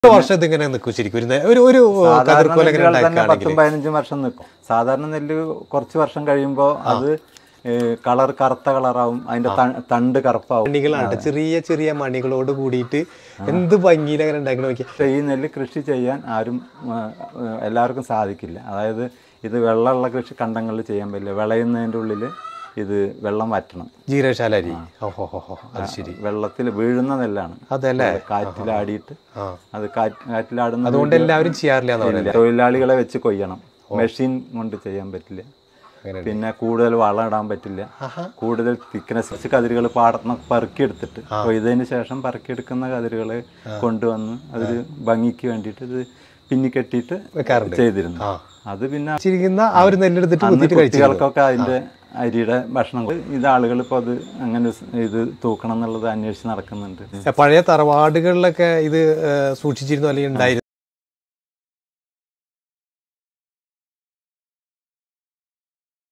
എത്ര വർഷം ഇതിങ്ങനെ നിൽക്കും ശരിക്കും ഒരു നേ- ഒരു ഒരു സാധാരണ കതിർക്കോല ഇങ്ങനെ നെല്ലുകൾ തന്നെ ഉണ്ടാക്കുകയാണെങ്കിൽ പത്തും പതിനഞ്ചും വർഷം നിൽക്കും സാധാരണ നെല്ല് കുറച്ച് വർഷം കഴിയുമ്പോൾ അത് കളർ കറുത്ത കളറാവും അതിന്റെ ത- തണ്ട് കറുപ്പാവും മണികളാണ് ചെറിയ ചെറിയ മണികളോട് കൂടിയിട്ട് എന്ത് ഭംഗിയിൽ അങ്ങനെ ഉണ്ടാക്കി നോക്കി പക്ഷേ ഈ നെല്ല് കൃഷി ചെയ്യാൻ ആരും ആ, ആ, എല്ലാവർക്കും സാധിക്കില്ല അതായത് ഇത് വെള്ളമുള്ള കൃഷി കണ്ടങ്ങളിൽ ചെയ്യാൻ പറ്റില്ല വിളയുന്നതിൻ്റെ ഉള്ളിൽ ഇത് വെള്ളം വറ്റണം ജീരകശാല അരി ഓഹോ ഹോ ഹോ അത് ശരി വെള്ളത്തിൽ വീഴുന്ന നെല്ലാണ് അതല്ലേ കാറ്റിലാടിയിട്ട് ആ. അത് കാറ്റ് കാറ്റിലാടുന്ന അതുകൊണ്ട് എല്ലാവരും ചെയ്യാറില്ല എന്ന് പറയുന്നത് ഇല്ല. തൊഴിലാളികളെ വെച്ച് കൊയ്യണം മെഷീൻ കൊണ്ട് ചെയ്യാൻ പറ്റില്ല അങ്ങനെ പിന്നെ കൂടുതൽ വളം ഇടാൻ പറ്റില്ല കൂടുതൽ തിക്നെസ് കതിരുകൾ പാടത്തുനിന്ന് പെറുക്കിയെടുത്തിട്ട് കൊയ്തതിന് ശേഷം പെറുക്കിയെടുക്കുന്ന കതിരുകൾ കൊണ്ടുവന്ന് അതൊരു ഭംഗിക്ക് വേണ്ടിയിട്ട് ഇത് പിന്നിക്കെട്ടിയിട്ട് വെക്കാറുണ്ട്. ചെയ്തിരുന്നു അത് പിന്നെ ചിരിക്കുന്ന ആ ഒരു നെല്ലെടുത്തിട്ട് അന്ന് കുത്തിയിട്ട് കഴിച്ചു കുട്ടികൾക്കൊക്കെ അതിന്റെ അരിയുടെ ഭക്ഷണം കൊടു- ഇത് ആളുകൾ ഇപ്പോൾ അത് അങ്ങനെ സ് ഇത് തൂക്കണം എന്നുള്ളത് അന്വേഷിച്ച് നടക്കുന്നുണ്ട് പഴയ തറവാടുകളിലൊക്കെ ഇത് ഏഹ്, സൂക്ഷിച്ചിരുന്നു അല്ലെങ്കിൽ ഉണ്ടായിരുന്നു